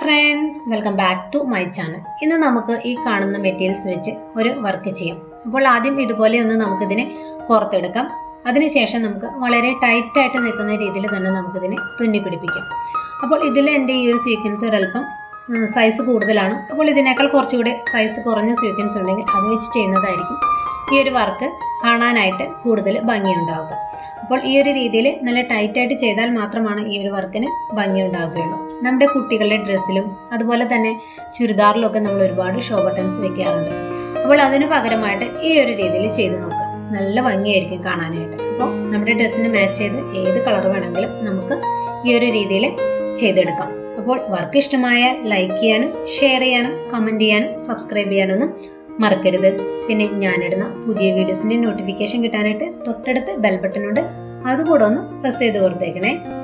friends welcome back to my channel ഇന്ന് നമുക്ക് ഈ കാണുന്ന മെറ്റീരിയൽസ് വെച്ച് ഒരു വർക്ക് ചെയ്യാം അപ്പോൾ ആദ്യം ഇതുപോലെ ഒന്ന് നമുക്കിതിനെ പുറത്തെടുക്കാം അതിനുശേഷം നമുക്ക് വളരെ ടൈറ്റ് ആയിട്ട് നിൽക്കുന്ന രീതിയിൽ തന്നെ നമുക്കിതിനെ തുന്നി പിടിപ്പിക്കാം അപ്പോൾ ഇതിൽ എൻ്റെ ഈ ഒരു സ്വീക്വൻസ് ഒരല്പം സൈസ് കൂടുതലാണ് അപ്പോൾ ഇതിനേക്കാൾ കുറച്ചുകൂടി സൈസ് കുറഞ്ഞ സ്വീക്വൻസ് ഉണ്ടെങ്കിൽ അത് വെച്ച് ചെയ്യുന്നതായിരിക്കും ഈ ഒരു വർക്ക് കാണാനായിട്ട് കൂടുതൽ ഭംഗിയുണ്ടാവുക അപ്പോൾ ഈ ഒരു രീതിയിൽ നല്ല ടൈറ്റ് ആയിട്ട് ചെയ്താൽ മാത്രമാണ് ഈ ഒരു വർക്കിന് ഭംഗി ഉണ്ടാവുകയുള്ളൂ നമ്മുടെ കുട്ടികളുടെ ഡ്രസ്സിലും അതുപോലെ തന്നെ ചുരിദാറിലും ഒക്കെ നമ്മൾ ഒരുപാട് ഷോ ബട്ടൺസ് വെക്കാറുണ്ട് അപ്പോൾ അതിന് പകരമായിട്ട് ഈ ഒരു രീതിയിൽ ചെയ്ത് നോക്കാം നല്ല ഭംഗിയായിരിക്കും കാണാനായിട്ട് അപ്പോൾ നമ്മുടെ ഡ്രസ്സിന് മാച്ച് ചെയ്ത് ഏത് കളർ വേണമെങ്കിലും നമുക്ക് ഈ ഒരു രീതിയിൽ ചെയ്തെടുക്കാം അപ്പോൾ വർക്ക് ഇഷ്ടമായ ലൈക്ക് ചെയ്യാനും ഷെയർ ചെയ്യാനും കമൻറ്റ് ചെയ്യാനും സബ്സ്ക്രൈബ് ചെയ്യാനൊന്നും മറക്കരുത് പിന്നെ ഞാനിടുന്ന പുതിയ വീഡിയോസിന്റെ നോട്ടിഫിക്കേഷൻ കിട്ടാനായിട്ട് തൊട്ടടുത്ത് ബെൽ ബട്ടൺ ഉണ്ട് അതുകൂടെ ഒന്ന് പ്രസ് ചെയ്ത് കൊടുത്തേക്കണേ